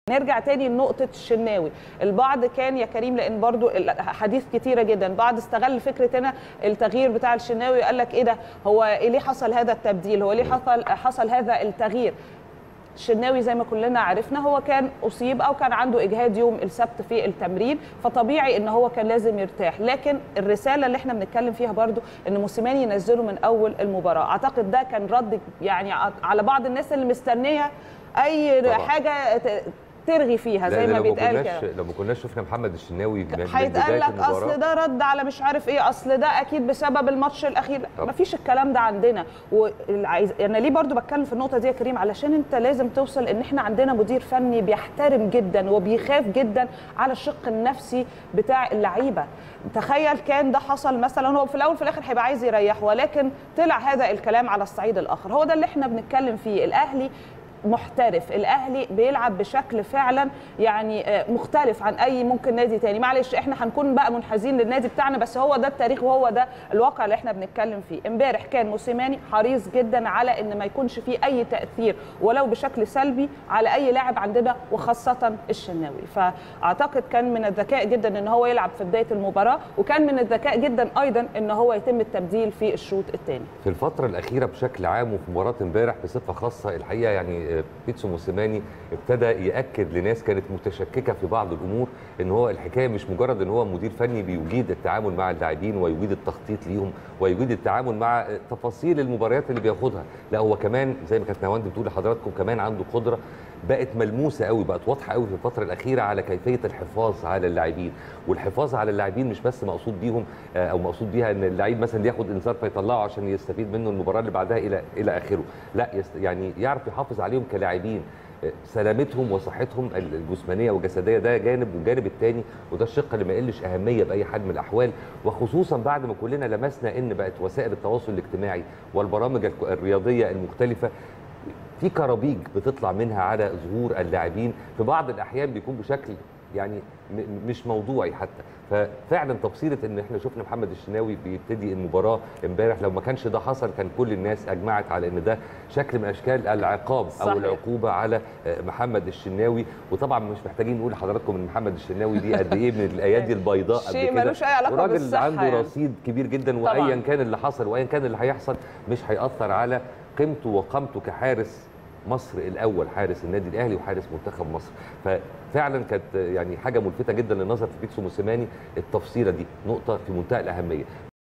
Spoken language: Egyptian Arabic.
نرجع تاني لنقطة الشناوي البعض كان يا كريم لأن برضو حديث كتيرة جدا بعض استغل فكرة هنا التغيير بتاع الشناوي قال لك إيه ده هو إيه ليه حصل هذا التبديل هو ليه حصل حصل هذا التغيير الشناوي زي ما كلنا عرفنا هو كان اصيب او كان عنده اجهاد يوم السبت في التمرين فطبيعي ان هو كان لازم يرتاح لكن الرساله اللي احنا بنتكلم فيها برضو ان موسيماني ينزله من اول المباراه اعتقد ده كان رد يعني على بعض الناس اللي مستنيه اي طبعا. حاجه ترغي فيها زي ما بيتقال كده لو ما كناش شفنا محمد الشناوي هيتقال لك اصل ده رد على مش عارف ايه اصل ده اكيد بسبب الماتش الاخير ما فيش الكلام ده عندنا وعايز انا ليه برضو بتكلم في النقطه دي يا كريم علشان انت لازم توصل ان احنا عندنا مدير فني بيحترم جدا وبيخاف جدا على الشق النفسي بتاع اللعيبه تخيل كان ده حصل مثلا هو في الاول في الاخر هيبقى عايز يريح ولكن طلع هذا الكلام على الصعيد الاخر هو ده اللي احنا بنتكلم فيه الاهلي محترف الاهلي بيلعب بشكل فعلا يعني مختلف عن اي ممكن نادي تاني معلش احنا هنكون بقى منحازين للنادي بتاعنا بس هو ده التاريخ وهو ده الواقع اللي احنا بنتكلم فيه امبارح كان موسيماني حريص جدا على ان ما يكونش فيه اي تاثير ولو بشكل سلبي على اي لاعب عندنا وخاصه الشناوي فاعتقد كان من الذكاء جدا ان هو يلعب في بدايه المباراه وكان من الذكاء جدا ايضا ان هو يتم التبديل في الشوط الثاني في الفتره الاخيره بشكل عام وفي مباراه امبارح بصفه خاصه الحقيقه يعني بيتسو موسيماني ابتدى ياكد لناس كانت متشككه في بعض الامور ان هو الحكايه مش مجرد ان هو مدير فني بيجيد التعامل مع اللاعبين ويجيد التخطيط ليهم ويجيد التعامل مع تفاصيل المباريات اللي بياخدها لا هو كمان زي ما كانت نواند بتقول لحضراتكم كمان عنده قدره بقت ملموسه قوي بقت واضحه قوي في الفتره الاخيره على كيفيه الحفاظ على اللاعبين والحفاظ على اللاعبين مش بس مقصود بيهم او مقصود بيها ان اللعيب مثلا ياخد انذار فيطلعه عشان يستفيد منه المباراه اللي بعدها الى الى اخره لا يعني يعرف يحافظ عليهم كلاعبين سلامتهم وصحتهم الجسمانيه والجسديه ده جانب والجانب الثاني وده الشق اللي ما يقلش اهميه باي حال من الاحوال وخصوصا بعد ما كلنا لمسنا ان بقت وسائل التواصل الاجتماعي والبرامج الرياضيه المختلفه في كرابيج بتطلع منها على ظهور اللاعبين في بعض الاحيان بيكون بشكل يعني مش موضوعي حتى ففعلا تفصيله ان احنا شفنا محمد الشناوي بيبتدي المباراه امبارح لو ما كانش ده حصل كان كل الناس اجمعت على ان ده شكل من اشكال العقاب صحيح. او العقوبه على محمد الشناوي وطبعا مش محتاجين نقول لحضراتكم ان محمد الشناوي دي قد ايه من الايادي البيضاء قبل شيء كده ملوش اي علاقه وراجل بالصحه عنده يعني. رصيد كبير جدا طبعاً. وايا كان اللي حصل وايا كان اللي هيحصل مش هياثر على قيمته وقامته كحارس مصر الاول حارس النادي الاهلي وحارس منتخب مصر ففعلا كانت يعني حاجه ملفته جدا للنظر في بيتسو موسيماني التفصيله دي نقطه في منتهى الاهميه